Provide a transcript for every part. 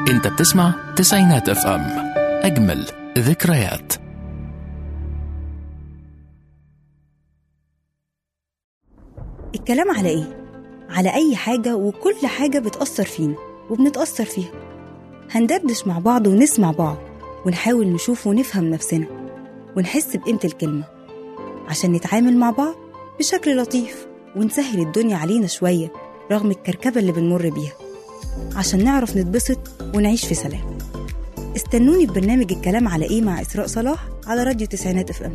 انت بتسمع تسعينات اف ام اجمل ذكريات الكلام على ايه؟ على أي حاجة وكل حاجة بتأثر فينا وبنتأثر فيها هندردش مع بعض ونسمع بعض ونحاول نشوف ونفهم نفسنا ونحس بقيمة الكلمة عشان نتعامل مع بعض بشكل لطيف ونسهل الدنيا علينا شوية رغم الكركبة اللي بنمر بيها عشان نعرف نتبسط ونعيش في سلام استنوني في برنامج الكلام على ايه مع إسراء صلاح على راديو تسعينات اف ام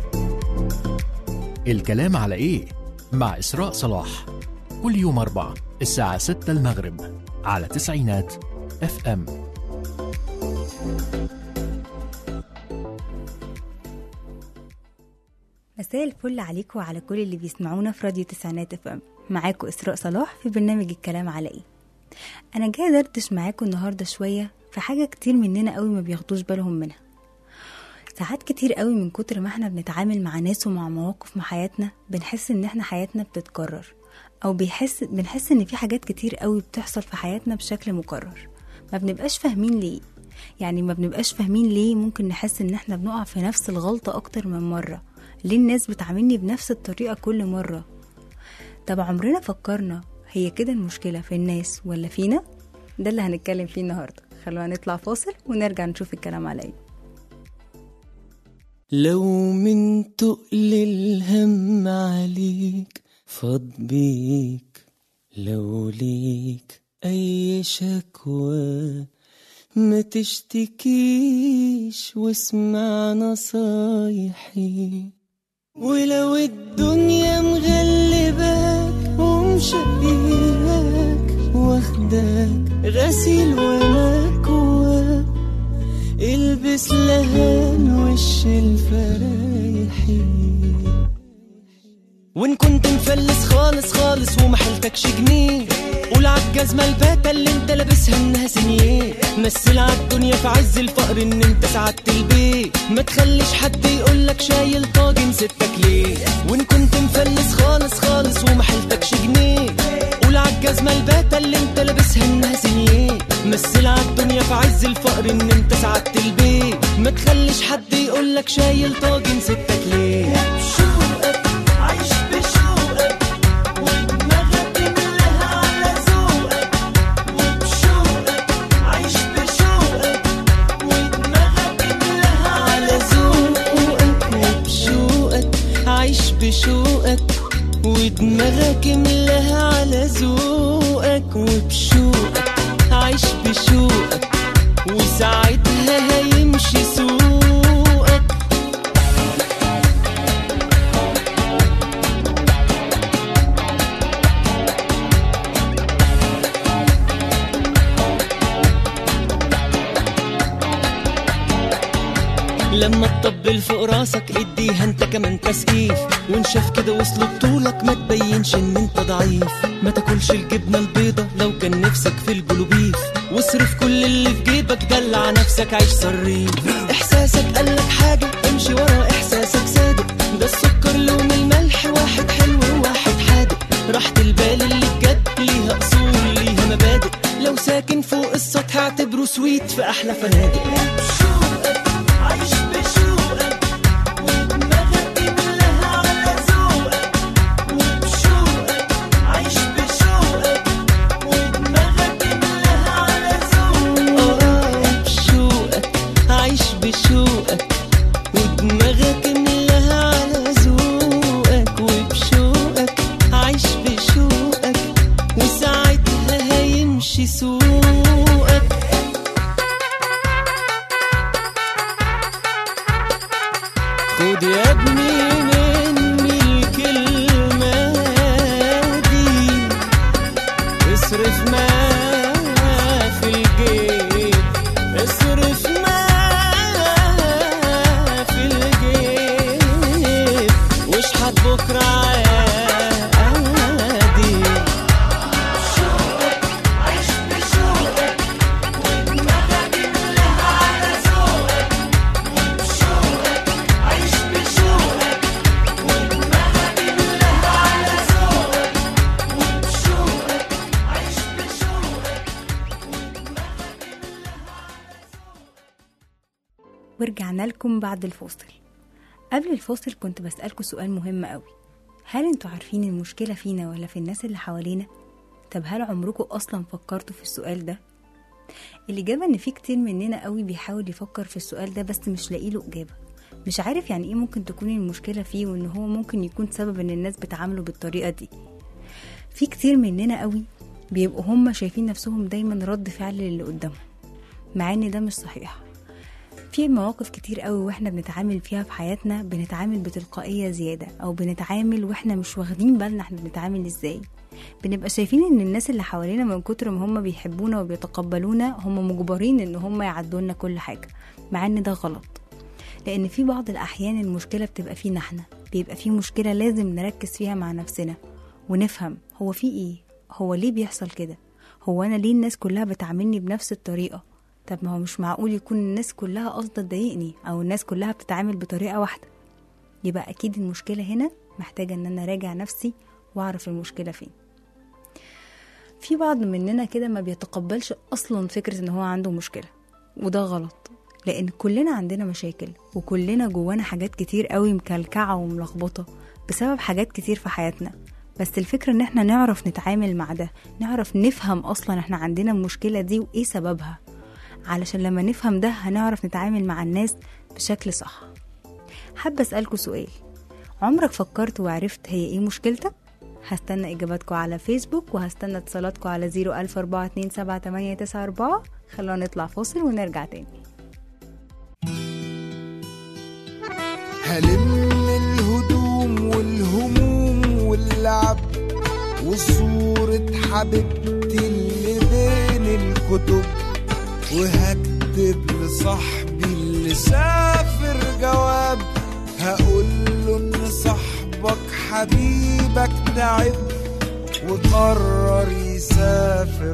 الكلام على ايه مع اسراء صلاح كل يوم اربع الساعة 6 المغرب على تسعينات اف ام مساء الفل عليكم وعلى كل اللي بيسمعونا في راديو تسعينات اف ام معاكم اسراء صلاح في برنامج الكلام على ايه انا جايه دردش معاكم النهارده شويه في حاجه كتير مننا قوي ما بياخدوش بالهم منها ساعات كتير قوي من كتر ما احنا بنتعامل مع ناس ومع مواقف في حياتنا بنحس ان احنا حياتنا بتتكرر او بيحس بنحس ان في حاجات كتير قوي بتحصل في حياتنا بشكل مكرر ما بنبقاش فاهمين ليه يعني ما بنبقاش فاهمين ليه ممكن نحس ان احنا بنقع في نفس الغلطة اكتر من مرة ليه الناس بتعاملني بنفس الطريقة كل مرة طب عمرنا فكرنا هي كده المشكلة في الناس ولا فينا ده اللي هنتكلم فيه النهاردة خلونا نطلع فاصل ونرجع نشوف الكلام على ايه لو من تقل الهم عليك فاض بيك لو ليك أي شكوى ما تشتكيش واسمع نصايحي ولو الدنيا مغلباك ومشقياك واخداك غسيل ومكواك البس لهان وش الفرايحي وان كنت مفلس خالص خالص ومحلتكش جنيه قول عالجزمة الباتة اللي انت لابسها انها سنيه مثل عالدنيا في عز الفقر ان انت سعدت البيت ما تخليش حد يقولك شايل طاجن ستك ليه وان كنت مفلس خالص خالص ومحلتكش جنيه قول عالجزمة الباتة اللي انت لابسها انها سنيه مثل عالدنيا في عز الفقر ان انت سعدت البيت ما تخليش حد يقولك شايل طاجن ستك ليه بشوقك عايش بشوقك ودماغك كلها على ذوقك وبشوقك عايش بشوقك ودماغك كلها على ذوقك وبشوقك عايش بشوقك ودماغك ملاها على ذوقك وبشوقك عايش بشوقك وساعتها هيمشي سوقك لما تطبل فوق راسك اديها انت كمان تسقيف وان شاف كده وصل بطولك ما تبينش ان انت ضعيف ما تاكلش الجبنه البيضه لو كان نفسك في البلوبيف واصرف كل اللي في جيبك دلع نفسك عيش صريف احساسك قالك حاجه امشي ورا احساسك صادق ده السكر لون الملح واحد حلو وواحد حادق راحة البال اللي بجد ليها اصول ليها مبادئ لو ساكن فوق السطح اعتبره سويت في احلى فنادق عايش بشوقك ودماغك كلها على ذوقك وبشوقك عايش بشوقك ودماغك كلها على ذوقك اه بشوقك عايش بشوقك ودماغك ملاها على ذوقك وبشوقك عايش بشوقك وساعتها هيمشي سوقك خد يا ابني مني الكلمة دي اصرف ما في الجيب اصرف ما في الجيب واشحت بكرة عادي ورجعنا لكم بعد الفاصل قبل الفاصل كنت بسألكم سؤال مهم قوي هل انتوا عارفين المشكلة فينا ولا في الناس اللي حوالينا؟ طب هل عمركم أصلا فكرتوا في السؤال ده؟ الإجابة إن في كتير مننا قوي بيحاول يفكر في السؤال ده بس مش لاقي له إجابة مش عارف يعني إيه ممكن تكون المشكلة فيه وإن هو ممكن يكون سبب إن الناس بتعامله بالطريقة دي في كتير مننا قوي بيبقوا هما شايفين نفسهم دايما رد فعل للي قدامهم مع إن ده مش صحيح في مواقف كتير قوي واحنا بنتعامل فيها في حياتنا بنتعامل بتلقائية زيادة او بنتعامل واحنا مش واخدين بالنا احنا بنتعامل ازاي بنبقى شايفين ان الناس اللي حوالينا من كتر ما هم بيحبونا وبيتقبلونا هم مجبرين ان هم يعدوا لنا كل حاجة مع ان ده غلط لان في بعض الاحيان المشكلة بتبقى فينا احنا بيبقى في مشكلة لازم نركز فيها مع نفسنا ونفهم هو في ايه هو ليه بيحصل كده هو انا ليه الناس كلها بتعاملني بنفس الطريقة طب ما هو مش معقول يكون الناس كلها قصدها تضايقني او الناس كلها بتتعامل بطريقه واحده يبقى اكيد المشكله هنا محتاجه ان انا اراجع نفسي واعرف المشكله فين في بعض مننا كده ما بيتقبلش اصلا فكره ان هو عنده مشكله وده غلط لان كلنا عندنا مشاكل وكلنا جوانا حاجات كتير قوي مكلكعه وملخبطه بسبب حاجات كتير في حياتنا بس الفكرة ان احنا نعرف نتعامل مع ده نعرف نفهم اصلا احنا عندنا المشكلة دي وايه سببها علشان لما نفهم ده هنعرف نتعامل مع الناس بشكل صح حابة أسألكوا سؤال عمرك فكرت وعرفت هي ايه مشكلتك؟ هستنى إجاباتكم على فيسبوك وهستنى اتصالاتكم على 014278894 خلونا نطلع فاصل ونرجع تاني هلم الهدوم والهموم واللعب وصورة حبيبتي اللي بين الكتب وهكتب لصاحبي اللي سافر جواب هقول له ان صاحبك حبيبك تعب وقرر يسافر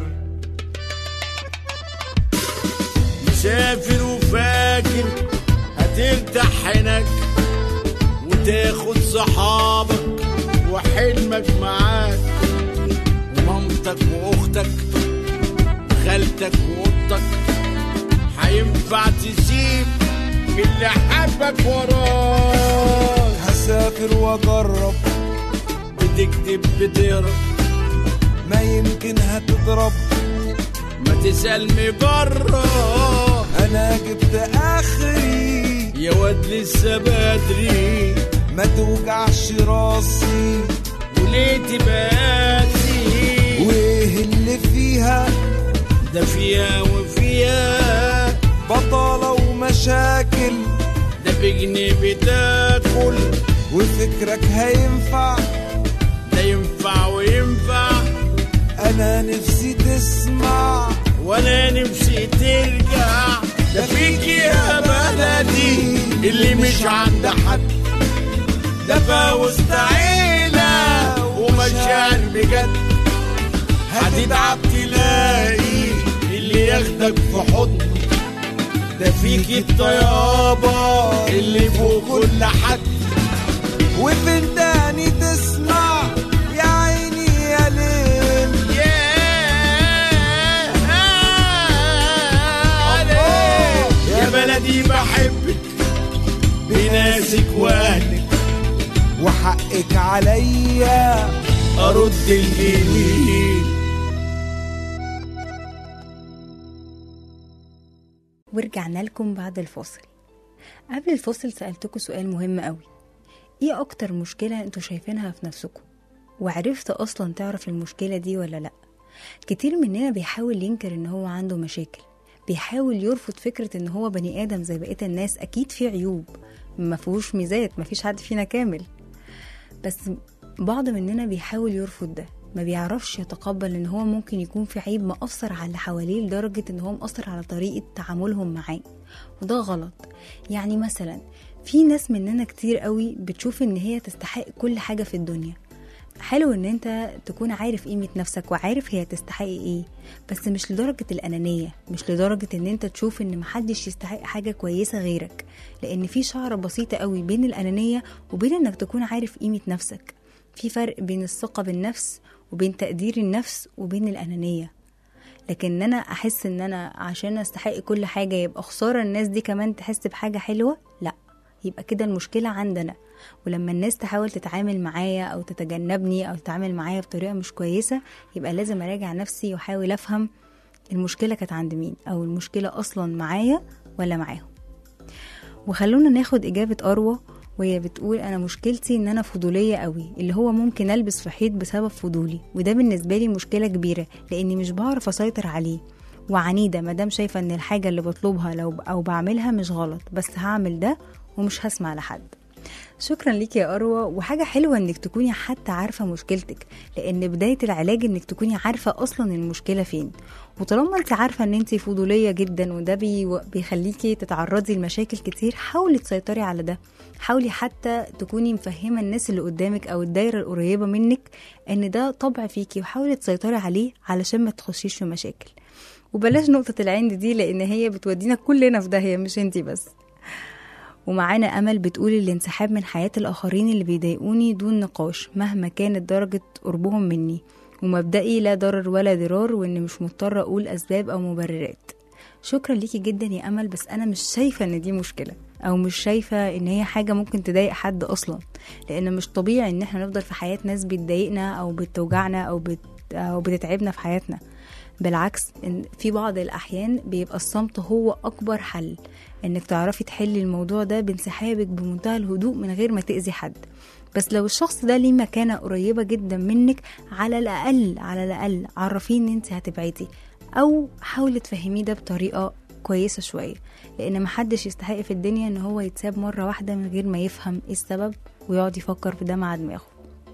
مسافر وفاكر هترتاح هناك وتاخد صحابك وحلمك معاك ومامتك واختك وخالتك واختك هينفع تسيب اللي حبك وراك هسافر واجرب بتكتب بتقرا ما يمكن هتضرب ما تسأل مجرب انا جبت اخري يا واد لسه بدري ما توجعش راسي وليه تباتي وايه اللي فيها ده فيها وفيها بطالة ومشاكل ده بجنيه بتاكل وفكرك هينفع ده ينفع وينفع انا نفسي تسمع وانا نفسي ترجع ده فيك يا بلدي اللي مش عند حد ده فوسط عيلة ومشاعر بجد هتتعب تلاقي اللي ياخدك في حضن ده فيك الطيابة اللي فوق كل حد وفين تاني تسمع يا عيني يا ليل يا بلدي بحبك بناسك واهلك وحقك عليا ارد الجميل ورجعنا لكم بعد الفاصل قبل الفاصل سألتكم سؤال مهم قوي ايه اكتر مشكلة انتوا شايفينها في نفسكم وعرفت اصلا تعرف المشكلة دي ولا لا كتير مننا بيحاول ينكر ان هو عنده مشاكل بيحاول يرفض فكرة ان هو بني ادم زي بقية الناس اكيد في عيوب ما فيهوش ميزات ما فيش حد فينا كامل بس بعض مننا بيحاول يرفض ده ما بيعرفش يتقبل ان هو ممكن يكون في عيب مأثر على اللي حواليه لدرجة ان هو مأثر على طريقة تعاملهم معاه وده غلط يعني مثلا في ناس مننا كتير قوي بتشوف ان هي تستحق كل حاجة في الدنيا حلو ان انت تكون عارف قيمة نفسك وعارف هي تستحق ايه بس مش لدرجة الانانية مش لدرجة ان انت تشوف ان محدش يستحق حاجة كويسة غيرك لان في شعرة بسيطة قوي بين الانانية وبين انك تكون عارف قيمة نفسك في فرق بين الثقة بالنفس وبين تقدير النفس وبين الانانية لكن ان انا احس ان انا عشان استحق كل حاجه يبقى خساره الناس دي كمان تحس بحاجه حلوه لا يبقى كده المشكله عندنا ولما الناس تحاول تتعامل معايا او تتجنبني او تتعامل معايا بطريقه مش كويسه يبقى لازم اراجع نفسي واحاول افهم المشكله كانت عند مين او المشكله اصلا معايا ولا معاهم وخلونا ناخد إجابة أروى وهي بتقول أنا مشكلتي إن أنا فضولية قوي اللي هو ممكن ألبس في حيط بسبب فضولي وده بالنسبة لي مشكلة كبيرة لأني مش بعرف أسيطر عليه وعنيدة مادام شايفة إن الحاجة اللي بطلبها لو أو بعملها مش غلط بس هعمل ده ومش هسمع لحد شكرا ليك يا أروى وحاجة حلوة إنك تكوني حتى عارفة مشكلتك لأن بداية العلاج إنك تكوني عارفة أصلا المشكلة فين وطالما انت عارفة ان انت فضولية جدا وده بي بيخليكي تتعرضي لمشاكل كتير حاولي تسيطري على ده حاولي حتى تكوني مفهمة الناس اللي قدامك او الدايرة القريبة منك ان ده طبع فيكي وحاولي تسيطري عليه علشان ما تخشيش في مشاكل وبلاش نقطة العند دي لان هي بتودينا كلنا في داهية مش انتي بس ومعانا أمل بتقول الانسحاب من حياة الآخرين اللي بيضايقوني دون نقاش مهما كانت درجة قربهم مني ومبدئي لا ضرر ولا ضرار وإني مش مضطرة أقول أسباب أو مبررات شكرا ليكي جدا يا أمل بس أنا مش شايفة إن دي مشكلة أو مش شايفة إن هي حاجة ممكن تضايق حد أصلا لأن مش طبيعي إن احنا نفضل في حياة ناس بتضايقنا أو بتوجعنا أو, بت... أو بتتعبنا في حياتنا بالعكس إن في بعض الأحيان بيبقى الصمت هو أكبر حل إنك تعرفي تحلي الموضوع ده بانسحابك بمنتهى الهدوء من غير ما تأذي حد بس لو الشخص ده ليه مكانة قريبة جدا منك على الأقل على الأقل عرفيه إن انت هتبعدي أو حاولي تفهميه ده بطريقة كويسة شوية لأن محدش يستحق في الدنيا إن هو يتساب مرة واحدة من غير ما يفهم إيه السبب ويقعد يفكر في ده مع دماغه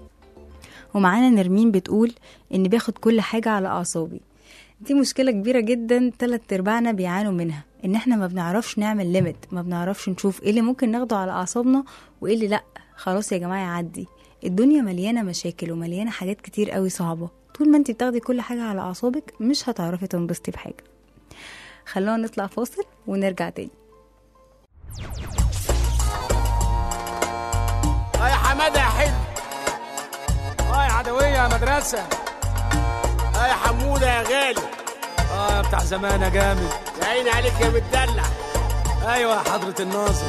ومعانا نرمين بتقول إن باخد كل حاجة على أعصابي دي مشكلة كبيرة جدا تلات ارباعنا بيعانوا منها ان احنا ما بنعرفش نعمل ليميت ما بنعرفش نشوف ايه اللي ممكن ناخده على اعصابنا وايه اللي لا خلاص يا جماعة يعدي الدنيا مليانة مشاكل ومليانة حاجات كتير قوي صعبة طول ما انت بتاخدي كل حاجة على اعصابك مش هتعرفي تنبسطي بحاجة خلونا نطلع فاصل ونرجع تاني اه يا حماده يا حلو اه يا عدوية يا مدرسة اه يا حموده يا غالي اه يا بتاع زمان يا جامد يا عيني عليك يا متدلع ايوه يا حضرة الناظر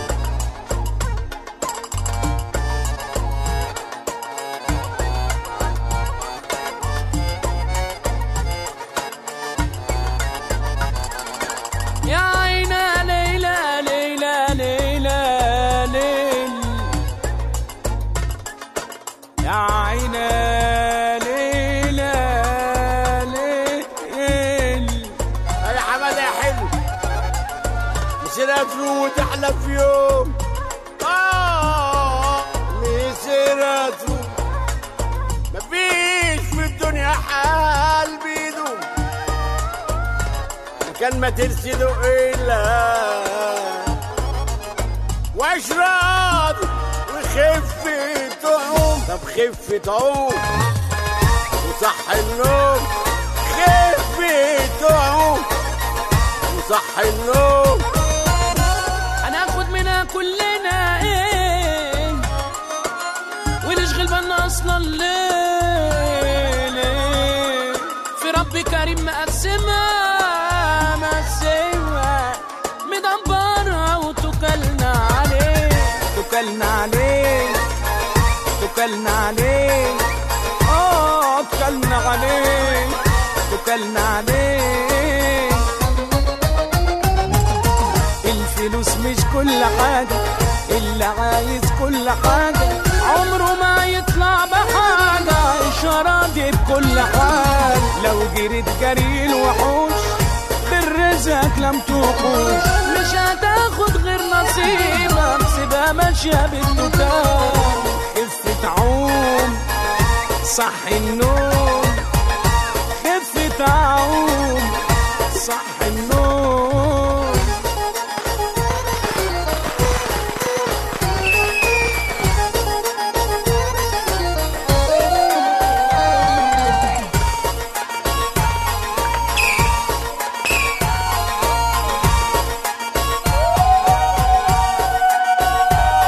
يا عينا ليلى ليلى ليلى ليل يا عينا ليلى ليل اه يا حماده يا حلو مسيرة وتحلى في يوم اه مسيرة مفيش في الدنيا حال بيدوم كان ما ترسلوا إلا واشرب وخفة عوم طب خفة عوم وصح النوم خفة عوم وصح النوم هناخد منها كلنا ايه ونشغل بالنا اصلا ليه ليه في رب كريم مقسمها مقسمها مدبرها وتكلنا عليه تكلنا عليه تكلنا عليه اه تكلنا عليه تكلنا عليه الفلوس مش كل حاجة اللي عايز كل حاجة عمره ما يطلع بحاجة إشارة دي بكل حال لو جريت جري الوحوش بالرزق لم تخوش مش هتاخد غير نصيبك سيبها ماشية بالتكال خفة عوم صح النوم خفة عوم صح النوم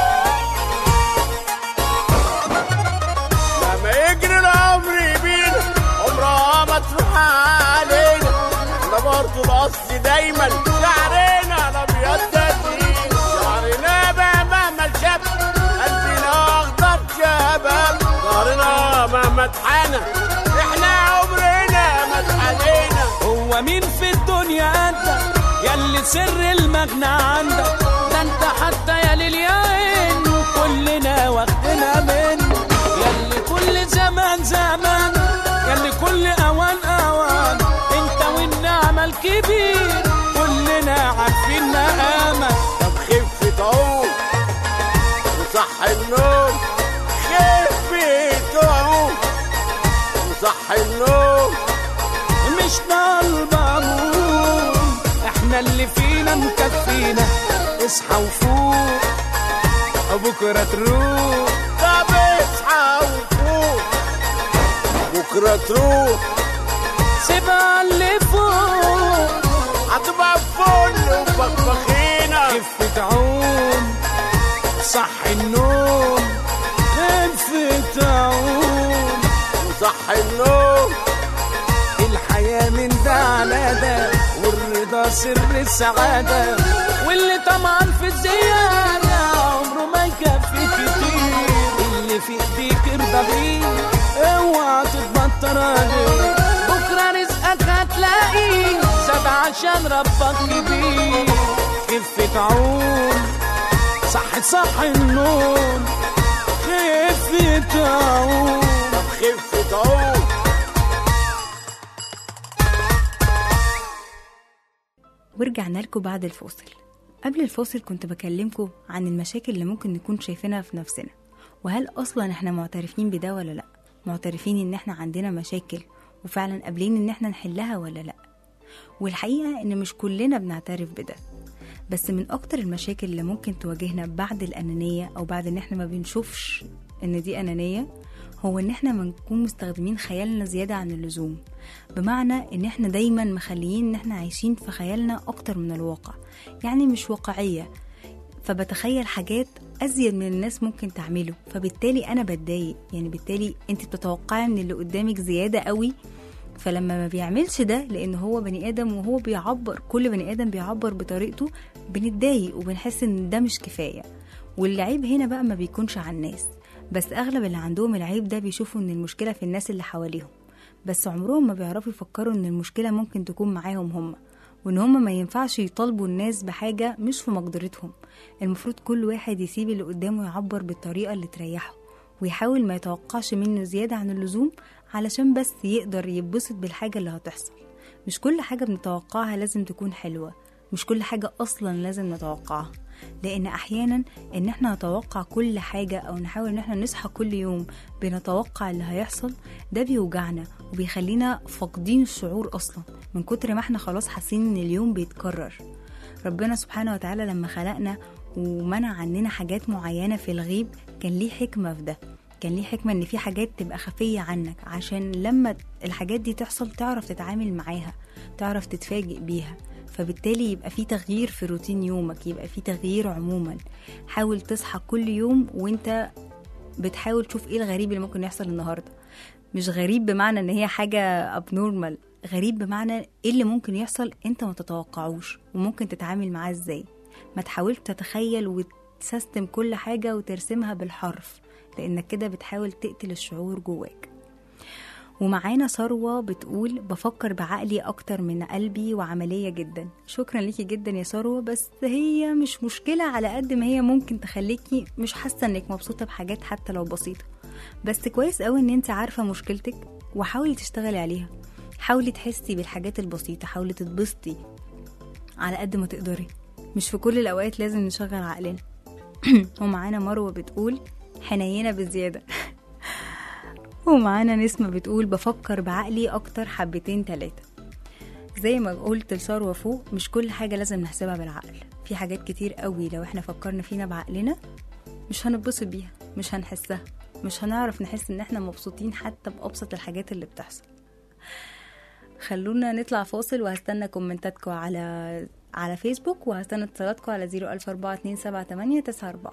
لما يجري العمر بينا برضه الاصل دايما شعرنا الابيض جديد شعرنا بقى مهما شاب قلبنا اخضر شباب ظهرنا مهما اتحنى احنا عمرنا ما اتحنينا هو مين في الدنيا انت ياللي سر المغنى عندك ده انت حتى يا للياين كلنا واخدنا منه ياللي كل زمان زمان ياللي كل اوان اوان انت والنعمة الكبير كلنا عارفين مقامك طب خفة عوم وصح النوم خفة عوم وصح النوم مش طالبة نوم احنا اللي فينا مكفينا اصحى وفوق بكرة تروح طب اصحى وفوق بكرة تروح سيبها اللي فوق هتبقى فل وبخبخينة خفة عوم صح النوم خفة عوم وصح النوم الحياة من ده على ده والرضا سر السعادة واللي طمعان في الزيادة عمره ما يكفي كتير اللي في ايديك ارضى بيه اوعى تتبطر عليه بكرة رزقك هتلاقيه زاد عشان ربك كبير خفة عون صح صح النوم خفة عون طب خفة عوم ورجعنا لكم بعد الفاصل قبل الفاصل كنت بكلمكم عن المشاكل اللي ممكن نكون شايفينها في نفسنا وهل اصلا احنا معترفين بده ولا لا معترفين ان احنا عندنا مشاكل وفعلا قابلين ان احنا نحلها ولا لا والحقيقة ان مش كلنا بنعترف بده بس من اكتر المشاكل اللي ممكن تواجهنا بعد الانانية او بعد ان احنا ما بنشوفش ان دي انانية هو ان احنا بنكون مستخدمين خيالنا زيادة عن اللزوم بمعنى ان احنا دايما مخليين ان احنا عايشين في خيالنا اكتر من الواقع يعني مش واقعية فبتخيل حاجات ازيد من الناس ممكن تعمله فبالتالي انا بتضايق يعني بالتالي انت بتتوقعي من اللي قدامك زيادة قوي فلما ما بيعملش ده لان هو بني ادم وهو بيعبر كل بني ادم بيعبر بطريقته بنتضايق وبنحس ان ده مش كفايه والعيب هنا بقى ما بيكونش على الناس بس اغلب اللي عندهم العيب ده بيشوفوا ان المشكله في الناس اللي حواليهم بس عمرهم ما بيعرفوا يفكروا ان المشكله ممكن تكون معاهم هم وان هم ما ينفعش يطالبوا الناس بحاجه مش في مقدرتهم المفروض كل واحد يسيب اللي قدامه يعبر بالطريقه اللي تريحه ويحاول ما يتوقعش منه زياده عن اللزوم علشان بس يقدر يتبسط بالحاجه اللي هتحصل مش كل حاجه بنتوقعها لازم تكون حلوه مش كل حاجه اصلا لازم نتوقعها لان احيانا ان احنا نتوقع كل حاجه او نحاول ان احنا نصحى كل يوم بنتوقع اللي هيحصل ده بيوجعنا وبيخلينا فاقدين الشعور اصلا من كتر ما احنا خلاص حاسين ان اليوم بيتكرر ربنا سبحانه وتعالى لما خلقنا ومنع عننا حاجات معينه في الغيب كان ليه حكمه في ده كان ليه حكمة إن في حاجات تبقى خفية عنك عشان لما الحاجات دي تحصل تعرف تتعامل معاها تعرف تتفاجئ بيها فبالتالي يبقى في تغيير في روتين يومك يبقى في تغيير عموما حاول تصحى كل يوم وانت بتحاول تشوف ايه الغريب اللي ممكن يحصل النهارده مش غريب بمعنى ان هي حاجة ابنورمال غريب بمعنى ايه اللي ممكن يحصل انت ما تتوقعوش وممكن تتعامل معاه ازاي ما تحاولش تتخيل وتسيستم كل حاجة وترسمها بالحرف لانك كده بتحاول تقتل الشعور جواك ومعانا ثروة بتقول بفكر بعقلي أكتر من قلبي وعملية جدا شكرا ليكي جدا يا ثروة بس هي مش مشكلة على قد ما هي ممكن تخليكي مش حاسة انك مبسوطة بحاجات حتى لو بسيطة بس كويس قوي ان انت عارفة مشكلتك وحاولي تشتغلي عليها حاولي تحسي بالحاجات البسيطة حاولي تتبسطي على قد ما تقدري مش في كل الأوقات لازم نشغل عقلنا ومعانا مروة بتقول حنينة بزيادة ومعانا نسمة بتقول بفكر بعقلي أكتر حبتين تلاتة زي ما قلت لثروة فوق مش كل حاجة لازم نحسبها بالعقل في حاجات كتير قوي لو احنا فكرنا فينا بعقلنا مش هنتبسط بيها مش هنحسها مش هنعرف نحس ان احنا مبسوطين حتى بأبسط الحاجات اللي بتحصل خلونا نطلع فاصل وهستنى كومنتاتكم على على فيسبوك وهستنى اتصالاتكم على 004278894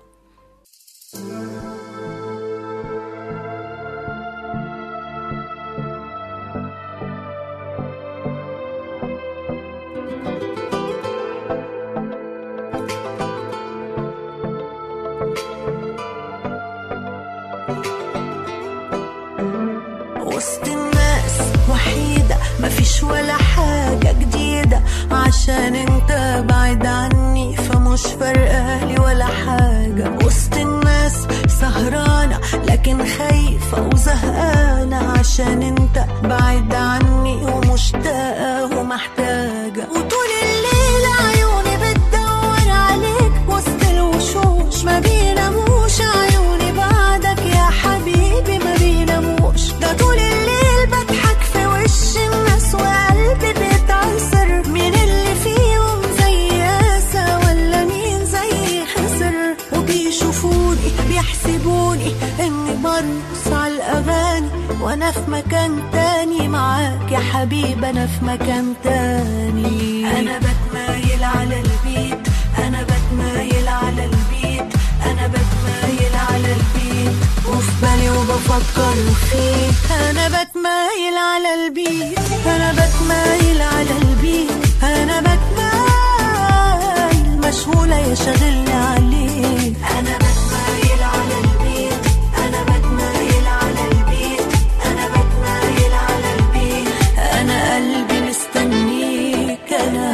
وانا في مكان تاني معاك يا حبيب انا في مكان تاني انا بتمايل على البيت انا بتمايل على البيت انا بتمايل على البيت وفي بالي وبفكر فيك انا بتمايل على البيت انا بتمايل على البيت انا بتمايل مشغولة يا شاغلني عليك انا بتمايل على البيت انا بتمايل على البيت انا بتمايل على البيت انا قلبي مستنيك انا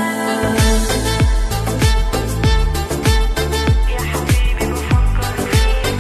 يا حبيبي بفكر فيك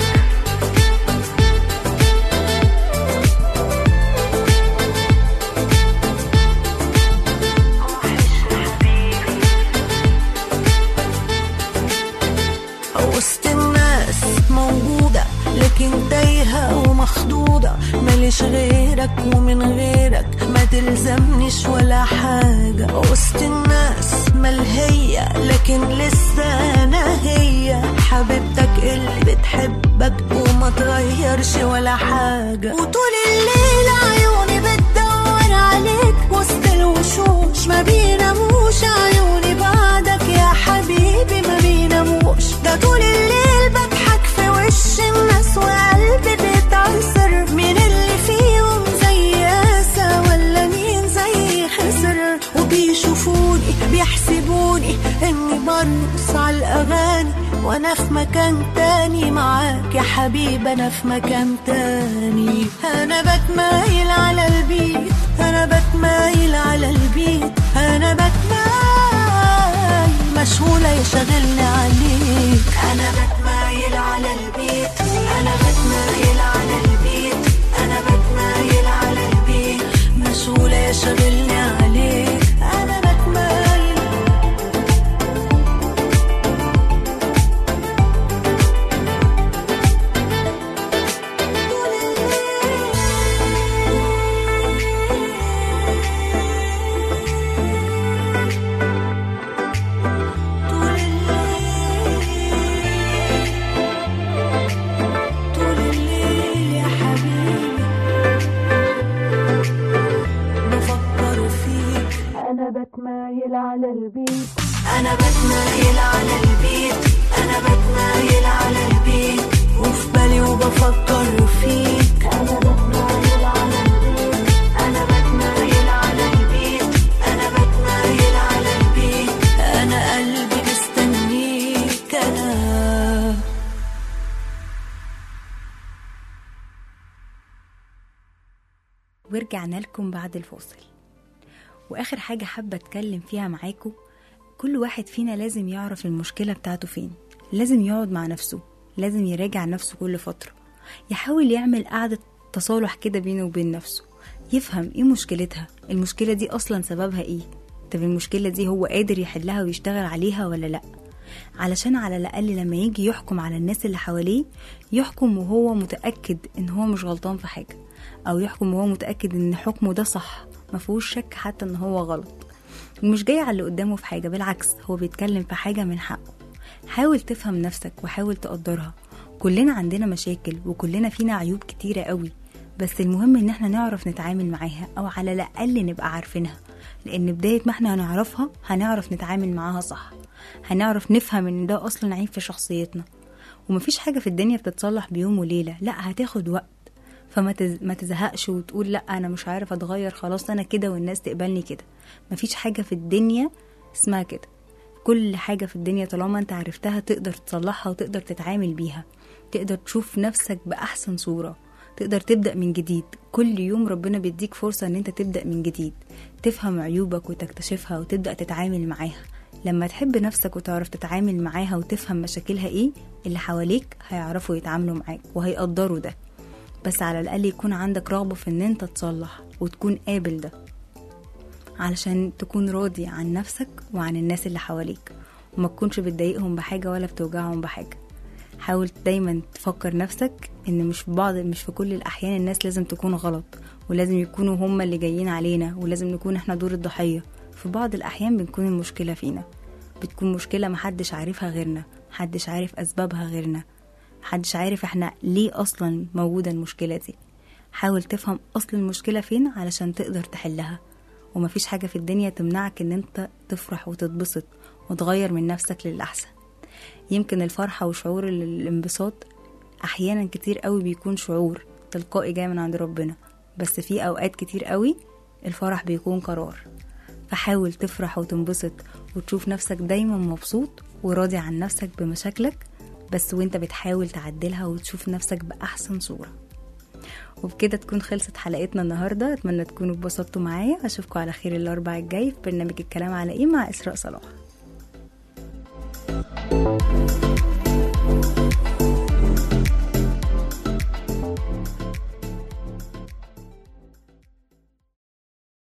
وسط الناس موجودة لكن تايهة ومخضوضة ماليش غيرك ومن غيرك ما تلزمنيش ولا حاجة وسط الناس ملهية لكن لسه أنا هي حبيبتك اللي بتحبك وما تغيرش ولا حاجة وطول الليل عيوني بتدور عليك وسط الوشوش ما بيناموش عيوني بعدك يا حبيبي ما بيناموش ده طول الليل بضحك في وش الناس وقلبي بيتعصر مين اللي فيهم زي ياسا ولا مين زي خسر وبيشوفوني بيحسبوني اني برقص على الاغاني وانا في مكان تاني معاك يا حبيب انا في مكان تاني انا بتمايل على البيت انا بتمايل على البيت انا بتمايل مشغولة يشغلني عليك انا بتمايل على البيت انا بتمايل على البيت انا بتمايل على البيت مشغولة يشغلني عليك انا بتمايل طول الليل طول الليل يا حبيبي بفكر فيك أنا بتمايل على البيت أنا بتمايل على البيت أنا بتمايل على البيت وفي بالي وبفكر فيك أنا بتمايل على البيت أنا بتمايل على البيت أنا بتمايل على البيت أنا قلبي مستنيك أنا ورجعنا لكم بعد الفاصل واخر حاجه حابه اتكلم فيها معاكم كل واحد فينا لازم يعرف المشكله بتاعته فين لازم يقعد مع نفسه لازم يراجع نفسه كل فتره يحاول يعمل قعده تصالح كده بينه وبين نفسه يفهم ايه مشكلتها المشكله دي اصلا سببها ايه طب المشكله دي هو قادر يحلها ويشتغل عليها ولا لا علشان على الأقل لما يجي يحكم على الناس اللي حواليه يحكم وهو متأكد إن هو مش غلطان في حاجة أو يحكم وهو متأكد إن حكمه ده صح مفهوش شك حتى إن هو غلط ومش جاي على اللي قدامه في حاجة بالعكس هو بيتكلم في حاجة من حقه حاول تفهم نفسك وحاول تقدرها كلنا عندنا مشاكل وكلنا فينا عيوب كتيرة قوي بس المهم ان احنا نعرف نتعامل معاها او على الاقل نبقى عارفينها لان بداية ما احنا هنعرفها هنعرف نتعامل معاها صح هنعرف نفهم ان ده اصلا عيب في شخصيتنا ومفيش حاجة في الدنيا بتتصلح بيوم وليلة لا هتاخد وقت فما تز... ما تزهقش وتقول لا انا مش عارف اتغير خلاص انا كده والناس تقبلني كده مفيش حاجة في الدنيا اسمها كده كل حاجة في الدنيا طالما انت عرفتها تقدر تصلحها وتقدر تتعامل بيها تقدر تشوف نفسك بأحسن صورة تقدر تبدأ من جديد كل يوم ربنا بيديك فرصة ان انت تبدأ من جديد تفهم عيوبك وتكتشفها وتبدأ تتعامل معاها لما تحب نفسك وتعرف تتعامل معاها وتفهم مشاكلها ايه اللي حواليك هيعرفوا يتعاملوا معاك وهيقدروا ده بس على الأقل يكون عندك رغبة في ان انت تصلح وتكون قابل ده علشان تكون راضي عن نفسك وعن الناس اللي حواليك وما تكونش بتضايقهم بحاجة ولا بتوجعهم بحاجة حاول دايما تفكر نفسك ان مش في بعض مش في كل الاحيان الناس لازم تكون غلط ولازم يكونوا هم اللي جايين علينا ولازم نكون احنا دور الضحية في بعض الاحيان بنكون المشكلة فينا بتكون مشكلة محدش عارفها غيرنا محدش عارف اسبابها غيرنا محدش عارف احنا ليه اصلا موجودة المشكلة دي حاول تفهم أصل المشكلة فين علشان تقدر تحلها ومفيش حاجة في الدنيا تمنعك إن أنت تفرح وتتبسط وتغير من نفسك للأحسن يمكن الفرحة وشعور ال- الانبساط أحيانا كتير قوي بيكون شعور تلقائي جاي من عند ربنا بس في أوقات كتير قوي الفرح بيكون قرار فحاول تفرح وتنبسط وتشوف نفسك دايما مبسوط وراضي عن نفسك بمشاكلك بس وانت بتحاول تعدلها وتشوف نفسك بأحسن صورة وبكده تكون خلصت حلقتنا النهاردة أتمنى تكونوا اتبسطتوا معايا أشوفكم على خير الأربع الجاي في برنامج الكلام على إيه مع إسراء صلاح